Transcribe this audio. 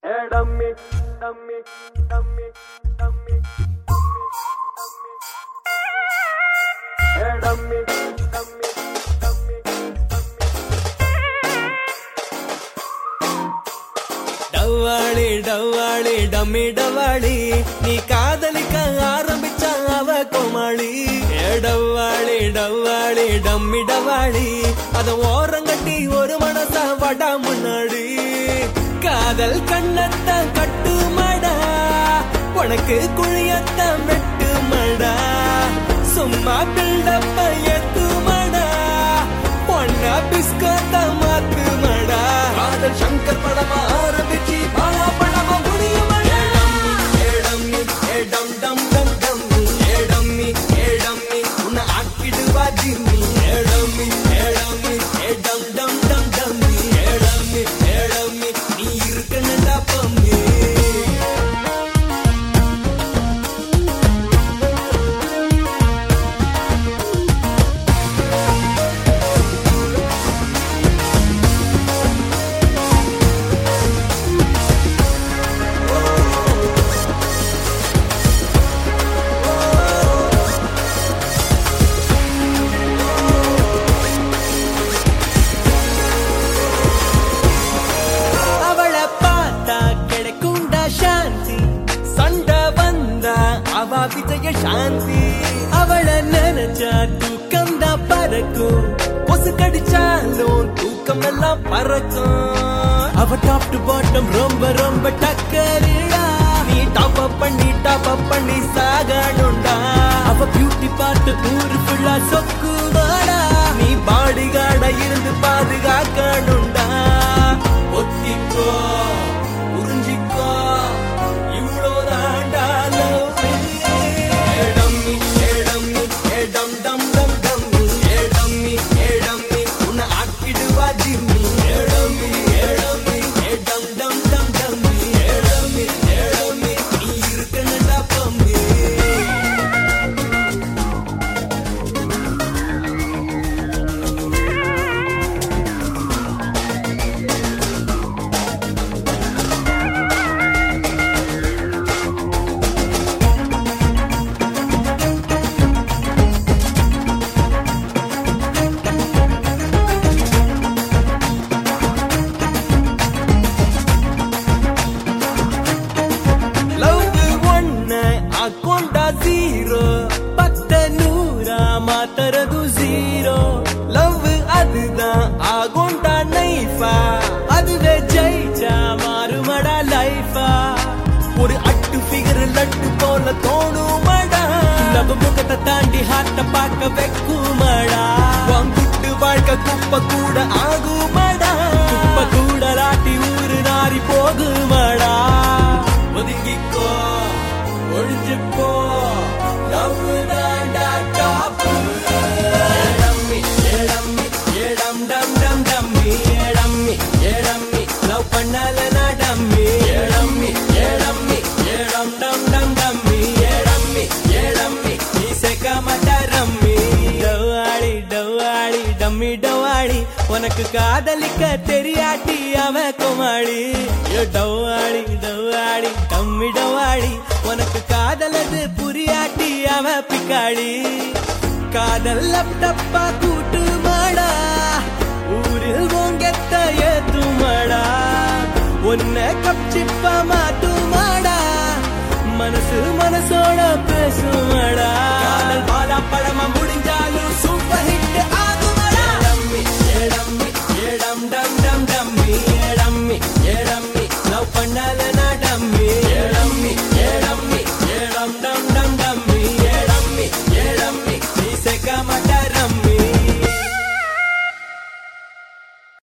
Hey, dummy, dummy, dummy, dummy, dummy, Hey, dummy, dummy, dummy, டவ்வாளி டவ்வாளி dummy டவாளி நீ காதலிக்க ஆரம்பிச்ச அவ கோமாளி ஏ டவ்வாளி டவ்வாளி டம்மி டவாளி அத ஓரங்கட்டி ஒரு மனச வடா முன்னாடி காதல் கண்ணத்தான் கட்டு மடா உனக்கு குழியத்தான் வெட்டு மடா சும்மா பில்டப்ப ஏத்து மடா பொண்ணா பிஸ்கத்த மாத்து மடா காதல் சங்கர் படமா ஆரம்பிச்சு பாலா படமா முடியும் ஏடம்மி ஏடம் டம் டம் டம் ஏடம்மி ஏடம்மி உன்னை ஆக்கிடுவா ஜிம்மி ஏடம்மி ஏடம்மி ஏடம் டம் டம் டம் ஏடம்மி ஏடம்மி நீ இருக்கணும்டா பம்மி அவளை பார்த்தா கிடைக்கும்டா சாந்தி சண்டை வந்தா அவ விஜய சாந்தி அவளை நினைச்சா தூக்கம் தான் பறக்கும் கொசு கடிச்சாலும் தூக்கம் எல்லாம் பறக்கும் அவ டாப் டு பாட்டம் ரொம்ப ரொம்ப டக்கரிடா நீ டாப் அப் பண்ணி டாப் அப் பண்ணி சாகணும்டா அவ பியூட்டி பார்த்து ஊரு ஃபுல்லா சொக்குவாடா நீ பாடி கார்டா இருந்து பாதுகாக்கணும்டா ஒத்திக்கோ புரிஞ்சிக்கோ இவ்வளோ தாண்டா ஏடம்மி ஏடம்மி ஏடம் டம் டம் டம் ஏடம்மி ஏடம்மி உன்னை ஆக்கிடுவா ஜிம்மி ஏடம்மி ஏடம்மி ஏடம் டம் டம் டம் ஏடம்மி ஏடம்மி நீ இருக்கணும்டா பம்மி லவ் ஒன்ன அக்கௌண்டா ஜீரோ பத்த நூறா மாத்தறது ஜீரோ லவ் அதுதான் ஆகுண்டா நைஃபா அதுவே ஜெயிச்சா மாறுமடா லைஃபா ஒரு அட்டு ஃபிகர் லட்டு போல தோணுமடா லவ் முகத்தை தாண்டி ஹார்ட்ட பார்க்க வைக்குமடா குட்டு வாழ்க்கை குப்பை கூட ஆகுமடா குப்பை கூட ராட்டி ஊரு நாரி போகுமடா ஒதுங்கிக்கோ ஒழிஞ்சுப்போ லவ் தாண்டா டாப்பு ஏடம்மி ஏடம்மி ஏடம் டம் டம் டம்மி ஏடம்மி ஏடம்மி லவ் பண்ணல டம்மி ஏடம்மி ஏடம்மி ஏடம் டம் டம் டம்மி ஏடம்மி ஏடம்மி நீ சேர்க்க மாட்டா ரம்மி டவாடி டவாடி டம்மி டவாடி உனக்கு காதலிக்க தெரியாட்டி அவ குமாடி ஏ டவாடி டவாடி டம்மி டவாடி உனக்கு காதலது புரியாட்டி அவ பிக்காடி காதல் லப்டப்பா கூட்டு மாடா ஊரில் ஓங்கெத்த ஏத்துமாடா உன்னை கப்சிப்பா மாட்டுமாடா மனசு மனசோட பேசுமாடா காதல்